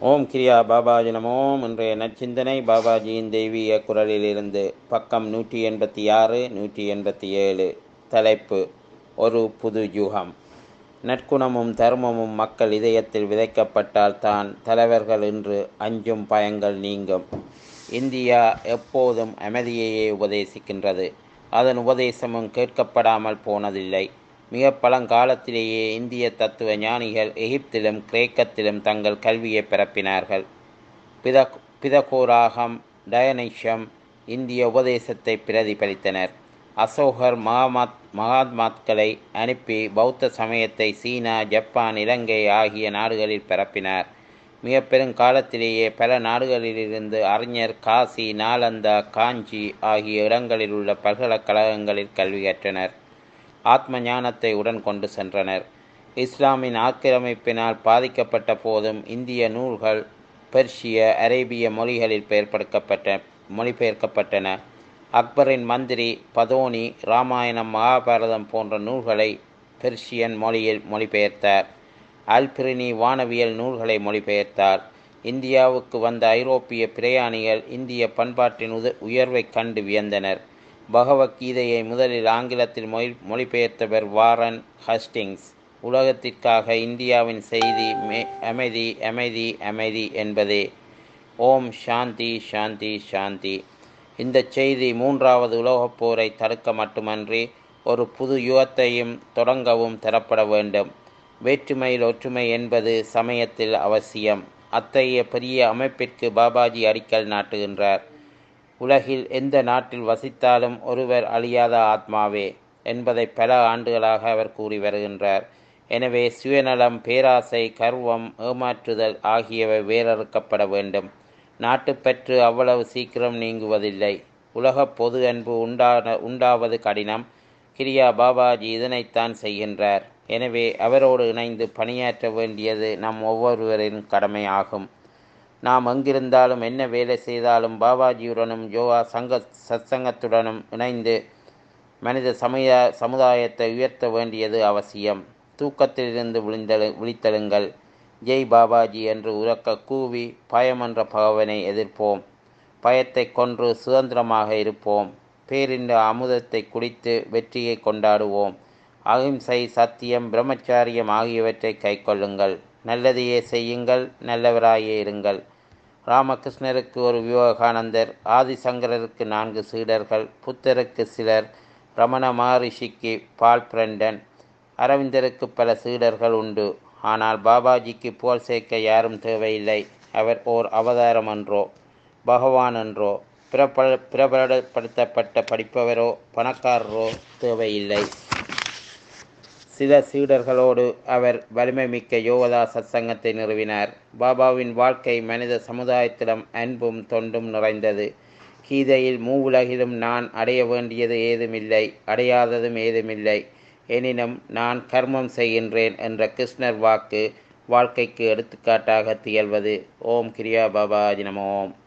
ஓம் கிரியா பாபாஜி நமோம் இன்றைய நற்சிந்தனை பாபாஜியின் தெய்வீக குரலிலிருந்து பக்கம் நூற்றி எண்பத்தி ஆறு நூற்றி எண்பத்தி ஏழு தலைப்பு ஒரு புது யுகம் நற்குணமும் தர்மமும் மக்கள் இதயத்தில் விதைக்கப்பட்டால் தான் தலைவர்கள் என்று அஞ்சும் பயங்கள் நீங்கும் இந்தியா எப்போதும் அமைதியையே உபதேசிக்கின்றது அதன் உபதேசமும் கேட்கப்படாமல் போனதில்லை மிக பழங்காலத்திலேயே இந்திய தத்துவ ஞானிகள் எகிப்திலும் கிரேக்கத்திலும் தங்கள் கல்வியை பரப்பினார்கள் பித பிதகோராகம் டயனிஷம் இந்திய உபதேசத்தை பிரதிபலித்தனர் அசோகர் மகாமாத் மகாத்மாக்களை அனுப்பி பௌத்த சமயத்தை சீனா ஜப்பான் இலங்கை ஆகிய நாடுகளில் பரப்பினார் மிக பெருங்காலத்திலேயே பல நாடுகளிலிருந்து அறிஞர் காசி நாலந்தா காஞ்சி ஆகிய இடங்களில் உள்ள பல்கலைக்கழகங்களில் கல்வி கற்றனர் ஆத்ம ஞானத்தை உடன் கொண்டு சென்றனர் இஸ்லாமின் ஆக்கிரமிப்பினால் பாதிக்கப்பட்ட போதும் இந்திய நூல்கள் பெர்ஷிய அரேபிய மொழிகளில் பெயர்ப்படுத்தப்பட்ட மொழிபெயர்க்கப்பட்டன அக்பரின் மந்திரி பதோனி இராமாயணம் மகாபாரதம் போன்ற நூல்களை பெர்ஷியன் மொழியில் மொழிபெயர்த்தார் அல்பிரினி வானவியல் நூல்களை மொழிபெயர்த்தார் இந்தியாவுக்கு வந்த ஐரோப்பிய பிரயாணிகள் இந்திய பண்பாட்டின் உத உயர்வைக் கண்டு வியந்தனர் பகவத்கீதையை முதலில் ஆங்கிலத்தில் மொழி மொழிபெயர்த்தவர் வாரன் ஹஸ்டிங்ஸ் உலகத்திற்காக இந்தியாவின் செய்தி மே அமைதி அமைதி அமைதி என்பதே ஓம் சாந்தி சாந்தி சாந்தி இந்த செய்தி மூன்றாவது உலகப் போரை தடுக்க மட்டுமன்றி ஒரு புது யுகத்தையும் தொடங்கவும் தரப்பட வேண்டும் வேற்றுமையில் ஒற்றுமை என்பது சமயத்தில் அவசியம் அத்தகைய பெரிய அமைப்பிற்கு பாபாஜி அடிக்கல் நாட்டுகின்றார் உலகில் எந்த நாட்டில் வசித்தாலும் ஒருவர் அழியாத ஆத்மாவே என்பதை பல ஆண்டுகளாக அவர் கூறி வருகின்றார் எனவே சுயநலம் பேராசை கர்வம் ஏமாற்றுதல் ஆகியவை வேறறுக்கப்பட வேண்டும் நாட்டுப்பற்று அவ்வளவு சீக்கிரம் நீங்குவதில்லை உலக பொது அன்பு உண்டான உண்டாவது கடினம் கிரியா பாபாஜி இதனைத்தான் செய்கின்றார் எனவே அவரோடு இணைந்து பணியாற்ற வேண்டியது நம் ஒவ்வொருவரின் கடமையாகும் நாம் எங்கிருந்தாலும் என்ன வேலை செய்தாலும் பாபாஜியுடனும் யோகா சங்க சத்சங்கத்துடனும் இணைந்து மனித சமய சமுதாயத்தை உயர்த்த வேண்டியது அவசியம் தூக்கத்திலிருந்து விழிந்தெழு விழித்தெழுங்கள் ஜெய் பாபாஜி என்று உறக்க கூவி பயம் என்ற பகவனை எதிர்ப்போம் பயத்தை கொன்று சுதந்திரமாக இருப்போம் பேரின்ற அமுதத்தை குடித்து வெற்றியை கொண்டாடுவோம் அகிம்சை சத்தியம் பிரம்மச்சாரியம் ஆகியவற்றை கைக்கொள்ளுங்கள் நல்லதையே செய்யுங்கள் நல்லவராயே இருங்கள் ராமகிருஷ்ணருக்கு ஒரு விவேகானந்தர் ஆதிசங்கரருக்கு நான்கு சீடர்கள் புத்தருக்கு சிலர் ரமண மகரிஷிக்கு பால் பிரண்டன் அரவிந்தருக்கு பல சீடர்கள் உண்டு ஆனால் பாபாஜிக்கு புகழ் சேர்க்க யாரும் தேவையில்லை அவர் ஓர் அவதாரம் என்றோ பகவான் என்றோ பிரபல பிரபலப்படுத்தப்பட்ட படிப்பவரோ பணக்காரரோ தேவையில்லை சில சீடர்களோடு அவர் வலிமை மிக்க யோகதா சத்சங்கத்தை நிறுவினார் பாபாவின் வாழ்க்கை மனித சமுதாயத்திடம் அன்பும் தொண்டும் நிறைந்தது கீதையில் மூவுலகிலும் நான் அடைய வேண்டியது ஏதுமில்லை அடையாததும் ஏதுமில்லை எனினும் நான் கர்மம் செய்கின்றேன் என்ற கிருஷ்ணர் வாக்கு வாழ்க்கைக்கு எடுத்துக்காட்டாக திகழ்வது ஓம் கிரியா பாபாஜி நம ஓம்